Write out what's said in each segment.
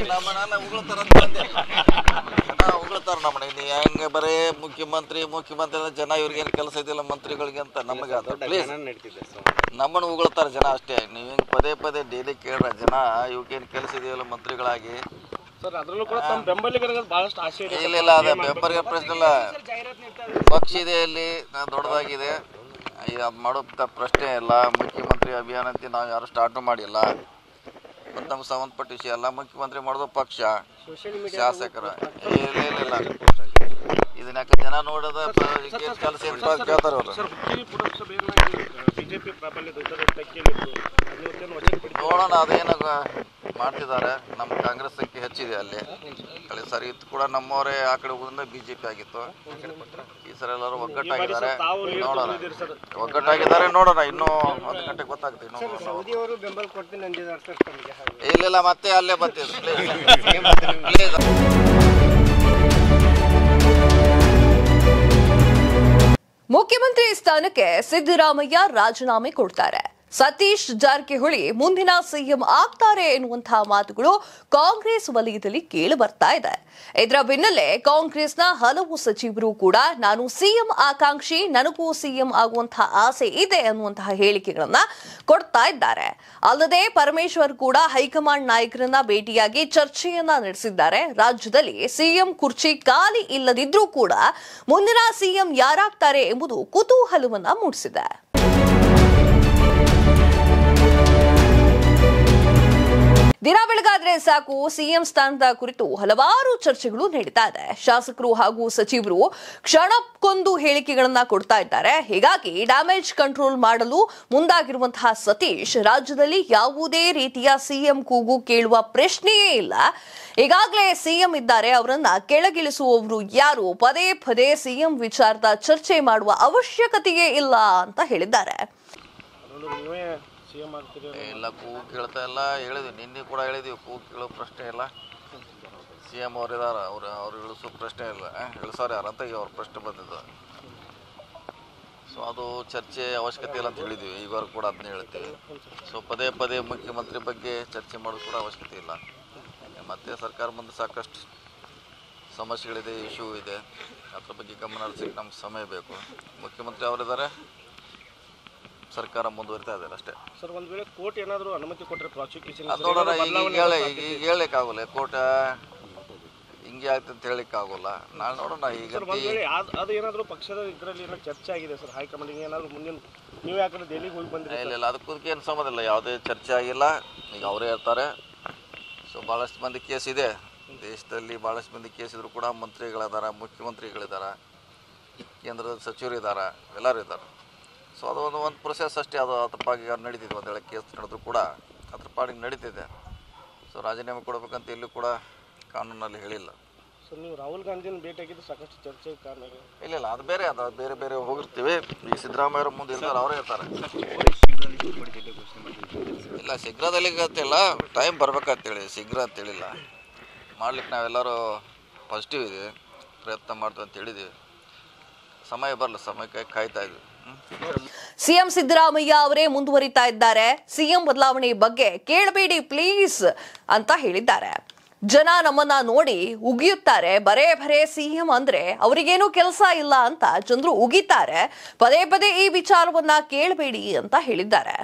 ನಮ್ಮನ್ನೆಲ್ಲ ಉಗುಳ್ತಾರ ಅಂತ ಬಂದೆ ಜನ ಉಗುಳ್ತಾರ ನಮ್ಮನ್ನ ಇನ್ನು ಹೆಂಗೆ ಬರೇ ಮುಖ್ಯಮಂತ್ರಿ ಮುಖ್ಯಮಂತ್ರಿ ಅಂದ್ರೆ ಜನ ಇವ್ರಿಗೇನು ಕೆಲಸ ಇದೆಯಲ್ಲ ಮಂತ್ರಿಗಳಿಗೆ ಅಂತ ನಮಗೆ ಅದು ಪ್ಲೀಸ್ ನಮ್ಮನ್ನು ಉಗುಳ್ತಾರ ಜನ ಅಷ್ಟೇ ನೀವು ಹಿಂಗೆ ಪದೇ ಪದೇ ಡೈಲಿ ಕೇಳ್ರ ಜನ ಇವಕ್ಕೇನು ಕೆಲಸ ಇದೆಯಲ್ಲ ಮಂತ್ರಿಗಳಾಗಿ ಸರ್ ಅದರಲ್ಲೂ ಕೂಡ ತಮ್ಮ ಬೆಂಬಲಿಗರಿಗೆ ಬಹಳಷ್ಟು ಆಸೆ ಇದೆ ಇಲ್ಲ ಇಲ್ಲ ಅದೇ ಬೆಂಬಲಿಗೆ ಪ್ರಶ್ನೆ ಇಲ್ಲ ಪಕ್ಷ ಇದೆ ಇಲ್ಲಿ ನಾ- ದೊಡ್ಡದಾಗಿದೆ ಈ ಅದ್ ಮಾಡೋ ತ- ಪ್ರಶ್ನೆ ಇಲ್ಲ ಮುಖ್ಯಮಂತ್ರಿ ಅಭಿಯಾನ ಅಂತ ನಾವು ಯಾರು ಸ್ಟಾರ್ಟು ಮಾಡಿಲ್ಲ ಮತ್ತು ನಮ್ಗೆ ಸಂಬಂಧಪಟ್ಟ ವಿಷಯ ಎಲ್ಲ ಮುಖ್ಯಮಂತ್ರಿ ಮಾಡೋದು ಪಕ್ಷ ಶಾಸಕರು ಇಲ್ಲ ಇಲ್ಲ ಇಲ್ಲ ಇದನ್ನ ಯಾಕೆ ಜನ ನೋಡೋದ ಕೆಲಸ ಏನು ಕೇಳ್ತಾರೆ ಅವರು ಸರ್ ಹುಕ್ಕೇರಿ ಪುರಸಭೆಯನ್ನ ಬಿಜೆಪಿ ಪ್ರಾಬಲ್ಯದ ತೆಕ್ಕೆಲಿತ್ತು ಅದನ್ನ ವಚನ ಪಡಿತು ನೋಡೋಣ ಅದೇನು ಮಾಡ್ತಿದ್ದಾರೆ ನಮ್ಮ ಕಾಂಗ್ರೆಸ್ ಸಂಖ್ಯೆ ಹೆಚ್ಚಿದೆ ಅಲ್ಲಿ ಕಳೆ ಸರಿ ಇತ್ತು ಕೂಡ ನಮ್ಮವರೇ ಆ ಕಡೆ ಹೋಗೋದ್ರಿಂದ ಬಿ ಜೆ ಪಿ ಆಗಿತ್ತು ಈ ಸರಿ ಎಲ್ಲರೂ ಒಗ್ಗಟ್ಟಾಗಿದ್ದಾರೆ ತಾವು lead ನೋಡೋಣ ತಗೊಂಡಿದ್ದೀರಿ ಸರ್ ಒಗ್ಗಟ್ಟಾಗಿದ್ದಾರೆ ನೋಡೋಣ ಇನ್ನೂ ಒಂದು ಗಂಟೆಗೆ ಗೊತ್ತಾಗುತ್ತೆ ಇನ್ನೂ ನೋಡೋಣ. ಮೋದಿಯವರು ಬೆಂಬಲ ಕೊಡ್ತೀನಿ ಅಂದಿದ್ದಾರೆ ಸರ್ ತಮಗೆ ಇಲ್ಲ ಇಲ್ಲ ಮತ್ತೆ ಅಲ್ಲೇ ಬರ್ತಿದ್ರು ಪ್ಲೀಸ್ ಮುಖ್ಯಮಂತ್ರಿ ಸ್ಥಾನಕ್ಕೆ ಸಿದ್ದರಾಮಯ್ಯ ರಾಜೀನಾಮೆ ಕೊಡ್ತಾರೆ ಸತೀಶ್ ಜಾರಕಿಹೊಳಿ ಮುಂದಿನ ಸಿಎಂ ಆಗ್ತಾರೆ ಎನ್ನುವಂತಹ ಮಾತುಗಳು ಕಾಂಗ್ರೆಸ್ ವಲಯದಲ್ಲಿ ಕೇಳಿ ಬರ್ತಾ ಇದೆ ಇದರ ಬೆನ್ನಲ್ಲೇ ಕಾಂಗ್ರೆಸ್ನ ಹಲವು ಸಚಿವರು ಕೂಡ ನಾನು ಸಿಎಂ ಆಕಾಂಕ್ಷಿ ನನಗೂ ಸಿಎಂ ಆಗುವಂತಹ ಆಸೆ ಇದೆ ಅನ್ನುವಂತಹ ಹೇಳಿಕೆಗಳನ್ನ ಕೊಡ್ತಾ ಇದ್ದಾರೆ ಅಲ್ಲದೆ ಪರಮೇಶ್ವರ್ ಕೂಡ ಹೈಕಮಾಂಡ್ ನಾಯಕರನ್ನ ಭೇಟಿಯಾಗಿ ಚರ್ಚೆಯನ್ನ ನಡೆಸಿದ್ದಾರೆ ರಾಜ್ಯದಲ್ಲಿ ಸಿಎಂ ಕುರ್ಚಿ ಖಾಲಿ ಇಲ್ಲದಿದ್ರೂ ಕೂಡ ಮುಂದಿನ ಸಿಎಂ ಯಾರಾಗ್ತಾರೆ ಎಂಬುದು ಕುತೂಹಲವನ್ನ ಮೂಡಿಸಿದೆ ದಿನ ಬೆಳಗಾದ್ರೆ ಸಾಕು ಸಿಎಂ ಸ್ಥಾನದ ಕುರಿತು ಹಲವಾರು ಚರ್ಚೆಗಳು ನಡೀತಾ ಇದೆ ಶಾಸಕರು ಹಾಗೂ ಸಚಿವರು ಕ್ಷಣಕ್ಕೊಂದು ಹೇಳಿಕೆಗಳನ್ನ ಕೊಡ್ತಾ ಇದ್ದಾರೆ ಹೀಗಾಗಿ ಡ್ಯಾಮೇಜ್ ಕಂಟ್ರೋಲ್ ಮಾಡಲು ಮುಂದಾಗಿರುವಂತಹ ಸತೀಶ್ ರಾಜ್ಯದಲ್ಲಿ ಯಾವುದೇ ರೀತಿಯ ಸಿಎಂ ಕೂಗು ಕೇಳುವ ಪ್ರಶ್ನೆಯೇ ಇಲ್ಲ ಈಗಾಗಲೇ ಸಿಎಂ ಇದ್ದಾರೆ ಅವರನ್ನ ಕೆಳಗಿಳಿಸುವವರು ಯಾರು ಪದೇ ಪದೇ ಸಿಎಂ ವಿಚಾರದ ಚರ್ಚೆ ಮಾಡುವ ಅವಶ್ಯಕತೆಯೇ ಇಲ್ಲ ಅಂತ ಹೇಳಿದ್ದಾರೆ ಅದರಲ್ಲೂ ನೀವೇ ಸಿ ಎಂ ಆಗ್ತೀರಿ ಇಲ್ಲ ಕೂಗು ಕೇಳ್ತಾ ಇಲ್ಲ ಹೇಳಿದ್ವಿ ನಿನ್ನೆ ಕೂಡ ಹೇಳಿದ್ವಿ ಕೂಗು ಕೇಳೋ ಪ್ರಶ್ನೆ ಇಲ್ಲ ಸಿ ಎಮ್ ಅವ್ರು ಇದಾರ ಅವ್ರು ಅವ್ರು ಇಳಿಸೋ ಪ್ರಶ್ನೆ ಇಲ್ಲ ಇಳಿಸೋರು ಯಾರಂತ ಈಗ ಅವ್ರ ಪ್ರಶ್ನೆ ಬಂದಿದ್ದು ಸೊ ಅದು ಚರ್ಚೆ ಅವಶ್ಯಕತೆ ಇಲ್ಲ ಅಂತ ಹೇಳಿದ್ವಿ ಈಗವ್ರು ಕೂಡ ಅದನ್ನೇ ಹೇಳ್ತೀವಿ ಸೊ ಪದೇ ಪದೇ ಮುಖ್ಯಮಂತ್ರಿ ಬಗ್ಗೆ ಚರ್ಚೆ ಮಾಡೋದು ಕೂಡ ಅವಶ್ಯಕತೆ ಇಲ್ಲ ಮತ್ತೆ ಸರ್ಕಾರ ಮುಂದೆ ಸಾಕಷ್ಟು ಸಮಸ್ಯೆಗಳಿದೆ ಇಶ್ಯೂ ಇದೆ ಅದ್ರ ಬಗ್ಗೆ ಗಮನ ಹರಿಸಲಿಕ್ಕೆ ನಮ್ಗೆ ಸಮಯ ಬೇಕು ಮುಖ್ಯಮಂತ್ರಿ ಅವರಿದ್ದಾರೆ ಸರ್ಕಾರ ಮುಂದುವರಿತಾ ಇದ್ದಾರೆ ಅಷ್ಟೇ ಸರ್ ಒಂದ್ ವೇಳೆ ಕೋರ್ಟ್ ಏನಾದರೂ ಅನುಮತಿ ಕೊಟ್ಟರೆ ಪ್ರಾಸಿಕ್ಯೂಷನ್ ಅದು ನೋಡೋಣ ಈಗ ಈಗ ಹೇಳಿ ಈಗ ಈಗ ಹೇಳಿಕ್ಕಾಗಲ್ಲ ಕೋಟ ಹಿಂಗೆ ಆಗ್ತದೆ ಅಂತ ಹೇಳಿಕ್ಕಾಗಲ್ಲ ನಾಳೆ ನೋಡೋಣ ಈಗ ಸರ್ ಒಂದ್ ವೇಳೆ ಅದ್- ಅದು ಏನಾದರೂ ಪಕ್ಷದ ಇದರಲ್ಲಿ ಏನೋ ಚರ್ಚೆ ಆಗಿದೆ ಸರ್ ಹೈಕಮಾಂಡಿಗೆ ಏನಾದರೂ ಮುಂದಿನ ನೀವು ಯಾಕಂದ್ರೆ ದೆಹಲಿಗೆ ಹೋಗಿ ಬಂದಿರಿ ಇಲ್ಲ ಇಲ್ಲ ಅದಕ್ಕೂ ಏನು ಸಂಬಂಧ ಇಲ್ಲ ಯಾವುದೇ ಚರ್ಚೆ ಆಗಿಲ್ಲ ಈಗ ಅವರೇ ಹೇಳ್ತಾರೆ ಸೊ ಭಾಳಷ್ಟು ಮಂದಿ ಕೇಸ್ ಇದೆ ದೇಶದಲ್ಲಿ ಭಾಳಷ್ಟು ಮಂದಿ ಕೇಸ್ ಇದ್ರು ಕೂಡ ಮಂತ್ರಿಗಳಿದ್ದಾರೆ ಮುಖ್ಯಮಂತ್ರಿಗಳಿದ್ದಾರೆ ಕೇಂದ್ರದ ಸಚಿವರು ಇದ್ದಾರೆ ಎಲ್ಲರೂ ಇದ್ದಾರೆ ಸೊ ಅದು ಒಂದು ಒಂದು ಪ್ರೊಸೆಸ್ ಅಷ್ಟೇ ಅದು ಅದ್ರ ಪಾಡಿಗೆ ನಡೀತಿದೆ ಒಂದು ವೇಳೆ ಕೇಸ್ ನಡೆದ್ರು ಕೂಡ ಅದ್ರ ಪಾಡಿಗೆ ನಡೀತಿದೆ ಸೊ ರಾಜೀನಾಮೆ ಕೊಡಬೇಕಂತ ಎಲ್ಲೂ ಕೂಡ ಕಾನೂನಲ್ಲಿ ಹೇಳಿಲ್ಲ ಸರ್ ನೀವು ರಾಹುಲ್ ಗಾಂಧಿನ ಭೇಟಿಯಾಗಿದ್ದು ಸಾಕಷ್ಟು ಚರ್ಚೆ ಕಾರಣ ಇದೆ. ಇಲ್ಲ ಇಲ್ಲ ಅದು ಬೇರೆ ಅದು ಬೇರೆ ಬೇರೆ ಹೋಗಿರ್ತೀವಿ ಈಗ ಸಿದ್ದರಾಮಯ್ಯವ್ರ ಮುಂದೆ ಇರ್ತಾರೆ ಅವರೇ ಇರ್ತಾರೆ ಇಲ್ಲ ಶೀಘ್ರದಲ್ಲಿ ಗೊತ್ತಿಲ್ಲ ಟೈಮ್ ಬರ್ಬೇಕಂತೇಳಿ ಶೀಘ್ರ ಅಂತೇಳಿಲ್ಲ ಮಾಡ್ಲಿಕ್ಕೆ ನಾವೆಲ್ಲರೂ ಪಾಸಿಟಿವ್ ಇದೆ ಪ್ರಯತ್ನ ಮಾಡ್ತೀವಿ ಅಂತ ಹೇಳಿದ್ದೀವಿ ಸಮಯ ಬರಲ್ಲ ಸಮಯಕ್ಕೆ ಕಾಯ್ತಾ ಇದ್ವಿ ಹ್ಮ್? ಸಿಎಂ ಸಿದ್ದರಾಮಯ್ಯ ಅವರೇ ಮುಂದುವರಿತಾ ಇದ್ದಾರೆ ಸಿಎಂ ಬದಲಾವಣೆ ಬಗ್ಗೆ ಕೇಳಬೇಡಿ ಪ್ಲೀಸ್ ಅಂತ ಹೇಳಿದ್ದಾರೆ ಜನ ನಮ್ಮನ್ನ ನೋಡಿ ಉಗಿಯುತ್ತಾರೆ ಬರೇ ಬರೇ ಸಿಎಂ ಅಂದ್ರೆ ಅವರಿಗೇನು ಕೆಲಸ ಇಲ್ಲ ಅಂತ ಜನರು ಉಗಿತಾರೆ ಪದೇ ಪದೇ ಈ ವಿಚಾರವನ್ನ ಕೇಳಬೇಡಿ ಅಂತ ಹೇಳಿದ್ದಾರೆ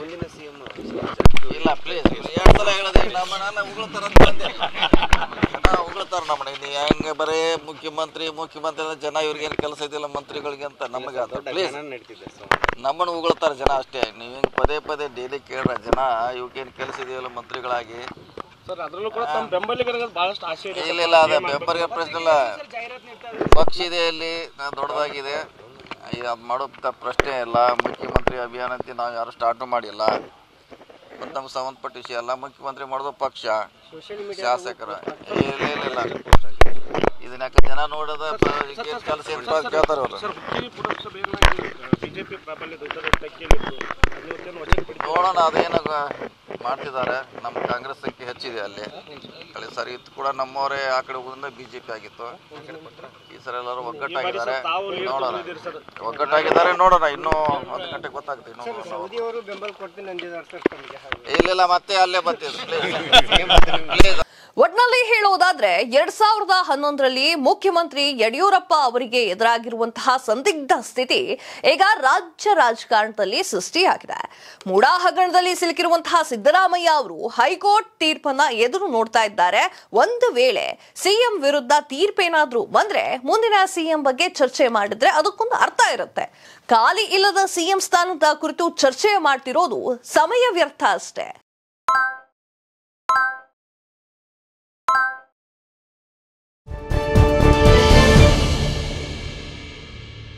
ಇಲ್ಲ ಪ್ಲೀಸ್ ಎರಡು ಸಲ ಹೇಳಿದೆ ನಮ್ಮನ್ನ ಉಗುಳ್ತಾರ ಅಂತ ಬಂದೆ ಜನ ಉಗುಳ್ತಾರ ನಮ್ಮನ್ನ ಇನ್ನು ಹೆಂಗೆ ಬರೇ ಮುಖ್ಯಮಂತ್ರಿ ಮುಖ್ಯಮಂತ್ರಿ ಅಂದ್ರೆ ಜನ ಇವ್ರಿಗೇನು ಕೆಲಸ ಇದೆಯಲ್ಲ ಮಂತ್ರಿಗಳಿಗೆ ಅಂತ ನಮಗೆ ಅದು ಪ್ಲೀಸ್ ನಮ್ಮನ್ನು ಉಗುಳ್ತಾರ ಜನ ಅಷ್ಟೇ ನೀವು ಹಿಂಗೆ ಪದೇ ಪದೇ ಡೈಲಿ ಕೇಳ್ರ ಜನ ಇವಕ್ಕೇನು ಕೆಲಸ ಇದೆಯಲ್ಲ ಮಂತ್ರಿಗಳಾಗಿ ಸರ್ ಅದರಲ್ಲೂ ಕೂಡ ತಮ್ಮ ಬೆಂಬಲಿಗರಿಗೆ ಬಹಳಷ್ಟು ಆಸೆ ಇದೆ ಇಲ್ಲ ಇಲ್ಲ ಅದೇ ಬೆಂಬಲಿಗೆ ಪ್ರಶ್ನೆ ಇಲ್ಲ ಪಕ್ಷ ಇದೆ ಇಲ್ಲಿ ನಾ- ದೊಡ್ಡದಾಗಿದೆ ಈ ಅದ್ ಮಾಡೋ ತ- ಪ್ರಶ್ನೆ ಇಲ್ಲ ಮುಖ್ಯಮಂತ್ರಿ ಅಭಿಯಾನ ಅಂತ ನಾವು ಯಾರು ಸ್ಟಾರ್ಟು ಮಾಡಿಲ್ಲ ಮತ್ತು ನಮ್ಗೆ ಸಂಬಂಧಪಟ್ಟ ವಿಷಯ ಎಲ್ಲ ಮುಖ್ಯಮಂತ್ರಿ ಮಾಡೋದು ಪಕ್ಷ ಶಾಸಕರು ಇಲ್ಲ ಇಲ್ಲ ಇಲ್ಲ ಇದನ್ನ ಯಾಕೆ ಜನ ನೋಡೋದ ಕೆಲಸ ಏನು ಕೇಳ್ತಾರೆ ಅವರು ಸರ್ ಹುಕ್ಕೇರಿ ಪುರಸಭೆಯನ್ನ ಬಿಜೆಪಿ ಪ್ರಾಬಲ್ಯದ ತೆಕ್ಕೆಲಿತ್ತು ಅದನ್ನ ವಚನ ಪಡಿತು ನೋಡೋಣ ಅದೇನು ಮಾಡ್ತಿದ್ದಾರೆ ನಮ್ಮ ಕಾಂಗ್ರೆಸ್ ಸಂಖ್ಯೆ ಹೆಚ್ಚಿದೆ ಅಲ್ಲಿ ಕಳೆ ಸರಿ ಇತ್ತು ಕೂಡ ನಮ್ಮವರೇ ಆ ಕಡೆ ಹೋಗೋದ್ರಿಂದ ಬಿ ಜೆ ಪಿ ಆಗಿತ್ತು ಈ ಸರಿ ಎಲ್ಲರೂ ಒಗ್ಗಟ್ಟಾಗಿದ್ದಾರೆ ತಾವು lead ನೋಡೋಣ ತಗೊಂಡಿದ್ದೀರಿ ಸರ್ ಒಗ್ಗಟ್ಟಾಗಿದ್ದಾರೆ ನೋಡೋಣ ಇನ್ನೂ ಒಂದು ಗಂಟೆಗೆ ಗೊತ್ತಾಗುತ್ತೆ ಇನ್ನೂ ನೋಡೋಣ. ಮೋದಿಯವರು ಬೆಂಬಲ ಕೊಡ್ತೀನಿ ಅಂದಿದ್ದಾರೆ ಸರ್ ತಮಗೆ ಇಲ್ಲ ಇಲ್ಲ ಮತ್ತೆ ಅಲ್ಲೇ ಬರ್ತಿದ್ರು ಪ್ಲೀಸ್ ಒಟ್ನಲ್ಲಿ ಹೇಳೋದಾದ್ರೆ ಎರಡ್ ಸಾವಿರದ ಹನ್ನೊಂದರಲ್ಲಿ ಮುಖ್ಯಮಂತ್ರಿ ಯಡಿಯೂರಪ್ಪ ಅವರಿಗೆ ಎದುರಾಗಿರುವಂತಹ ಸಂದಿಗ್ಧ ಸ್ಥಿತಿ ಈಗ ರಾಜ್ಯ ರಾಜಕಾರಣದಲ್ಲಿ ಸೃಷ್ಟಿಯಾಗಿದೆ ಮೂಡಾ ಹಗರಣದಲ್ಲಿ ಸಿಲುಕಿರುವಂತಹ ಸಿದ್ದರಾಮಯ್ಯ ಅವರು ಹೈಕೋರ್ಟ್ ತೀರ್ಪನ್ನ ಎದುರು ನೋಡ್ತಾ ಇದ್ದಾರೆ ಒಂದು ವೇಳೆ ಸಿಎಂ ವಿರುದ್ಧ ತೀರ್ಪೇನಾದ್ರೂ ಬಂದ್ರೆ ಮುಂದಿನ ಸಿಎಂ ಬಗ್ಗೆ ಚರ್ಚೆ ಮಾಡಿದ್ರೆ ಅದಕ್ಕೊಂದು ಅರ್ಥ ಇರುತ್ತೆ ಖಾಲಿ ಇಲ್ಲದ ಸಿಎಂ ಸ್ಥಾನದ ಕುರಿತು ಚರ್ಚೆ ಮಾಡ್ತಿರೋದು ಸಮಯ ವ್ಯರ್ಥ ಅಷ್ಟೇ